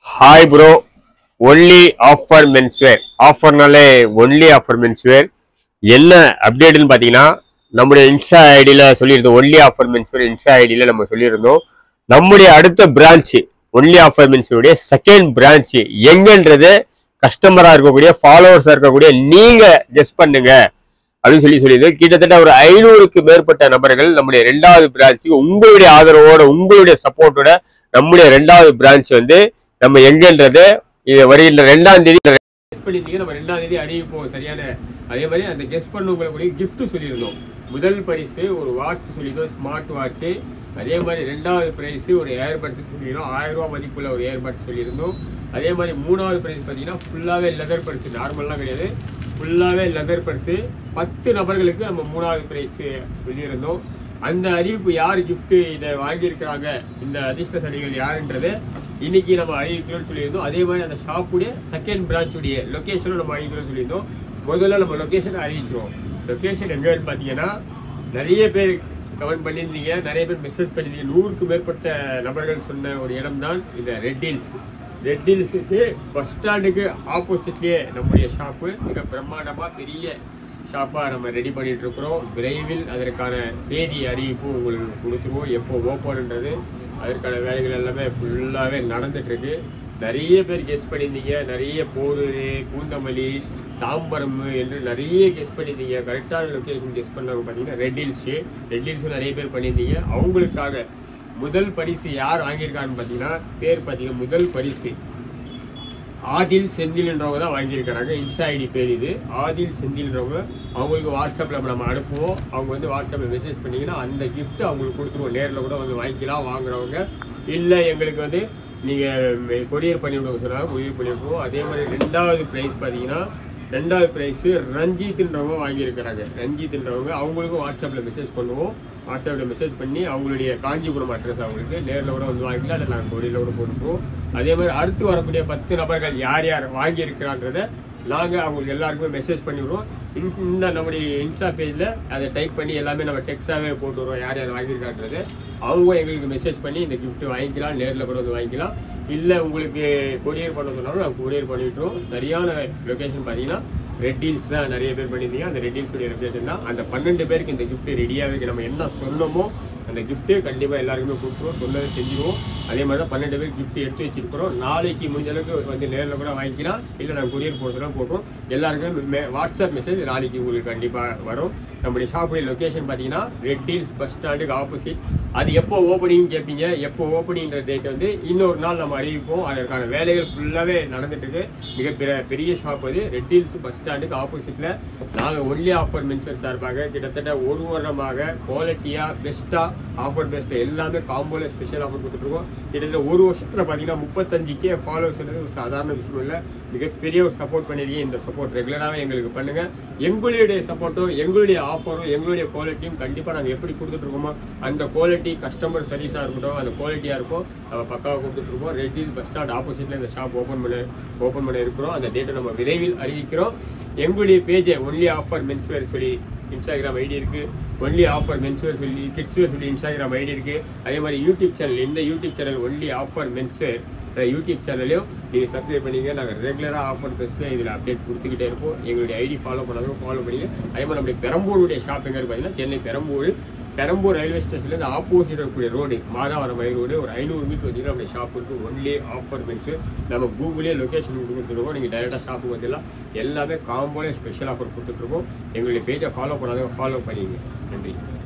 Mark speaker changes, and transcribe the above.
Speaker 1: hi bro only offer menswear ஆஃபர்னாலே only offer menswear என்ன அப்டேட்னு பார்த்தீங்கன்னா நம்முடைய இன்ஸ்டா ஐடியில் சொல்லியிருந்தோம் ஒன்லி ஆஃபர் மென்ஸ்வேர் இன்ஸ்டா ஐடியில் நம்ம சொல்லியிருந்தோம் நம்முடைய அடுத்த பிரான்ச்சு ஒன்லி ஆஃபர் மென்ஸ்வேருடைய செகண்ட் பிரான்ச்சு எங்கன்றது கஸ்டமராக இருக்கக்கூடிய ஃபாலோவர்ஸாக இருக்கக்கூடிய நீங்கள் கெஸ் பண்ணுங்க அப்படின்னு சொல்லி சொல்லியிருந்தோம் கிட்டத்தட்ட ஒரு ஐநூறுக்கு மேற்பட்ட நபர்கள் நம்முடைய ரெண்டாவது பிரான்ச்சுக்கு உங்களுடைய ஆதரவோட உங்களுடைய சப்போர்ட்டோட நம்முடைய ரெண்டாவது பிரான்ச் வந்து நம்ம எங்கன்றது இது வருகின்ற ரெண்டாம் தேதி கெஸ் பண்ணிருந்தீங்க நம்ம ரெண்டாம் தேதி அறிவிப்போம் சரியான அதே மாதிரி அந்த கெஸ் பண்ணவங்களுக்கு gift சொல்லியிருந்தோம் முதல் பரிசு ஒரு வாட்ச் சொல்லியிருந்தோம் ஸ்மார்ட் வாட்ச் அதே மாதிரி ரெண்டாவது பிரைஸ் ஒரு ஏர்பட்ஸ் சொல்லியிருந்தோம் ஆயிரம் ரூபாய் மதிப்புள்ள ஒரு ஏர்பட்ஸ் சொல்லியிருந்தோம் அதே மாதிரி மூணாவது பிரைஸ் பார்த்தீங்கன்னா ஃபுல்லாகவே லெதர் பர்ஸ் நார்மல்லாம் கிடையாது ஃபுல்லாகவே லெதர் பர்ஸு பத்து நபர்களுக்கு நம்ம மூணாவது பிரைஸ் சொல்லியிருந்தோம் அந்த அறிவிப்பு யார் gift இதை வாங்கியிருக்கிறாங்க இந்த அதிர்ஷ்டசாலிகள் யாருன்றது இன்னைக்கு நம்ம அறிவிக்கிறோம்னு சொல்லியிருந்தோம் அதே மாதிரி அந்த ஷாப்புடைய செகண்ட் பிரான்ச்சுடைய லொக்கேஷனும் நம்ம அறிவிக்கிறோம்னு சொல்லியிருந்தோம் முதல்ல நம்ம லொக்கேஷனை அறிவிச்சிருவோம் லொக்கேஷன் எங்கன்னு பார்த்தீங்கன்னா நிறைய பேர் கமெண்ட் பண்ணியிருந்தீங்க நிறைய பேர் மெசேஜ் பண்ணியிருந்தீங்க நூறுக்கு மேற்பட்ட நபர்கள் சொன்ன ஒரு இடம் தான் இந்த ரெட் ஹில்ஸ் ரெட் ஹில்ஸுக்கு பஸ் ஸ்டாண்டுக்கு ஆப்போசிட்லேயே நம்முடைய ஷாப்பு மிக பிரம்மாண்டமாக பெரிய ஷாப்பாக நம்ம ரெடி பண்ணிட்டு இருக்கிறோம் விரைவில் அதற்கான தேதி அறிவிப்பு உங்களுக்கு கொடுத்துருவோம் எப்போ ஓப்பன்ன்றது அதற்கான வேலைகள் எல்லாமே ஃபுல்லாகவே நடந்துட்டு இருக்கு நிறைய பேர் கெஸ் பண்ணியிருந்தீங்க நிறைய போரூர் பூந்தமல்லி தாம்பரம் என்று நிறைய கெஸ் பண்ணியிருந்தீங்க கரெக்டான லொக்கேஷன் கெஸ் பண்ணவங்க பார்த்தீங்கன்னா ரெட் ஹில்ஸ் ரெட் ஹில்ஸ் நிறைய பேர் பண்ணியிருந்தீங்க அவங்களுக்காக முதல் பரிசு யார் வாங்கியிருக்காருன்னு பார்த்தீங்கன்னா பேர் பார்த்தீங்கன்னா முதல் பரிசு ஆதில் செந்தில்ன்றவங்க தான் வாங்கியிருக்கிறாங்க இன்ஸ்டா ஐடி பேர் இது ஆதில் செந்தில்ன்றவங்க அவங்களுக்கு வாட்ஸ்அப்பில் நம்ம அனுப்புவோம் அவங்க வந்து வாட்ஸ்அப்பில் மெசேஜ் பண்ணிங்கன்னா அந்த gift அவங்களுக்கு கொடுத்துருவோம் நேரில் கூட வந்து வாங்கிக்கலாம் வாங்குறவங்க இல்லை எங்களுக்கு வந்து நீங்கள் கொரியர் பண்ணி விடுங்க சொன்னாங்க கொரியர் பண்ணி விடுவோம் அதே மாதிரி ரெண்டாவது ப்ரைஸ் பார்த்தீங்கன்னா ரெண்டாவது ப்ரைஸு ரஞ்சித்ன்றவங்க வாங்கியிருக்கிறாங்க ரஞ்சித்ன்றவங்க அவங்களுக்கும் வாட்ஸ்அப்பில் மெசேஜ் பண்ணுவோம் வாட்ஸ்அப்பில் மெசேஜ் பண்ணி அவங்களுடைய காஞ்சிபுரம் அட்ரஸ் அவங்களுக்கு நேரில் கூட வந்து வாங்கிக்கலாம் அதை நாங்கள் கொடியில் கூட போட்டுருவோம் அதே மாதிரி அடுத்து வரக்கூடிய பத்து நபர்கள் யார் யார் வாங்கியிருக்கிறான்றதை நாங்கள் அவங்களுக்கு எல்லாருக்குமே மெசேஜ் பண்ணிவிடுவோம் இந்த நம்முடைய இன்ஸ்டா பேஜில் அதை டைப் பண்ணி எல்லாமே நம்ம டெக்ஸ்டாகவே போட்டு விடுவோம் யார் யார் வாங்கியிருக்கான்றது அவங்க எங்களுக்கு மெசேஜ் பண்ணி இந்த gift வாங்கிக்கலாம் நேரில் கூட வந்து வாங்கிக்கலாம் இல்லை உங்களுக்கு கொரியர் பண்ண சொன்னாலும் நாங்கள் கொரியர் பண்ணிவிட்டுருவோம் சரியான லொக்கேஷன் பார்த்தீங்கன்னா ரெட் ஹில்ஸ் தான் நிறைய பேர் பண்ணியிருந்தீங்க அந்த ரெட் ஹில்ஸுடைய லொக்கேஷன் தான் அந்த பன்னெண்டு பேருக்கு இந்த gift ரெடியாக இருக்கு நம்ம என்ன சொன்னோமோ அந்த gift கண்டிப்பாக எல்லாருக்குமே கொடுத்துருவோம் சொல்லவே செஞ்சுருவோம் அதே மாதிரி தான் பன்னெண்டு பேர் gift எடுத்து வச்சிருக்கிறோம் நாளைக்கு முடிஞ்ச அளவுக்கு வந்து நேரில் கூட வாங்கிக்கலாம் இல்லை நாங்கள் கொரியர் போடுறதுலாம் போடுறோம் எல்லாருக்குமே மெ- வாட்ஸ்அப் மெசேஜ் நாளைக்கு உங்களுக்கு கண்டிப்பாக வரும் நம்முடைய ஷாப்புடைய லொக்கேஷன் பார்த்தீங்கன்னா ரெட் ஹில்ஸ் பஸ் ஸ்டாண்டுக்கு ஆப்போசிட் அது எப்போ ஓப்பனிங் கேட்பீங்க எப்போ ஓப்பனிங்கிற டேட் வந்து இன்னொரு நாள் நம்ம அறிவிப்போம் அதற்கான வேலைகள் ஃபுல்லாகவே நடந்துட்டு இருக்கு மிக பெரிய பெரிய ஷாப் அது ரெட் ஹில்ஸ் பஸ் ஸ்டாண்டுக்கு ஆப்போசிட்டில் நாங்கள் ஒன்லி ஆஃபர் மென்சர் சார்பாக கிட்டத்தட்ட ஒரு வருடமாக குவாலிட்டியாக பெஸ்ட்டாக ஆஃபர் பெஸ்ட் எல்லாமே காம்போல ஸ்பெஷல் ஆஃபர் கொடுத்துட்ருக்கோம் கிட்டத்தட்ட ஒரு வருஷத்தில் பார்த்தீங்கன்னா முப்பத்தஞ்சு கே ஃபாலோவர்ஸ் ஒரு சாதாரண விஷயம் இல்லை மிகப்பெரிய ஒரு சப்போர்ட் பண்ணிருக்கீங்க இந்த சப்போர்ட் ரெகுலராகவே எங்களுக்கு பண்ணுங்க எங்களுடைய சப்போர்ட்டும் எங்களுடைய ஆஃபரும் எங்களுடைய குவாலிட்டியும் கண்டிப்பாக நாங்கள் எப்படி கொடுத்துட்ருக்கோமோ அந்த குவாலிட்டி கஸ்டமர் சர்வீஸாக இருக்கட்டும் அந்த குவாலிட்டியாக இருக்கும் நம்ம பக்காவாக கொடுத்துட்ருக்கோம் ரெட் ஹில் பஸ் ஸ்டாண்ட் ஆப்போசிட்டில் இந்த ஷாப் ஓப்பன் பண்ண ஓப்பன் பண்ண இருக்கிறோம் அந்த டேட்டை நம்ம விரைவில் அறிவிக்கிறோம் எங்களுடைய பேஜை ஒன்லி ஆஃபர் மென்ஸ்வேர் சொல்லி இன்ஸ்டாகிராம் ஐடி இருக்கு ஒன்லி ஆஃபர் மென்ஸ்வேர் சொல்லி கிட்ஸ்வேர் சொல்லி இன்ஸ்டாகிராம் ஐடி இருக்கு அதே மாதிரி யூடியூப் சேனல் இந்த YouTube channel only offer menswear YouTube சேனலையும் நீங்கள் சப்ஸ்கிரைப் பண்ணிங்க நாங்கள் ரெகுலராக ஆஃபர் பெஸ்ட்டில் இதில் அப்டேட் கொடுத்துக்கிட்டே இருப்போம் எங்களுடைய ஐடி ஃபாலோ பண்ணாலும் ஃபாலோ பண்ணிங்க அதே மாதிரி நம்முடைய பெரம்பூருடைய ஷாப் எங்கே பார்த்தீங்கன்னா சென்னை பெரம்பூர் பெரம்பூர் ரயில்வே ஸ்டேஷன்லேருந்து ஆப்போசிட் இருக்கக்கூடிய ரோடு மாதாவரம் மயில் ரோடு ஒரு ஐநூறு மீட்டர் வந்தீங்கன்னா நம்முடைய ஷாப் இருக்குது ஒன்லி ஆஃபர் மென்ஸு நம்ம கூகுளே லொக்கேஷன் கொடுத்துருக்கோம் நீங்கள் டைரெக்டாக ஷாப்புக்கு வந்துடலாம் எல்லாமே காம்போலே ஸ்பெஷல் ஆஃபர் கொடுத்துட்ருக்கோம் எங்களுடைய பேஜை ஃபாலோ பண்ணாதவங்க ஃபாலோ பண்ணிங்க நன்றி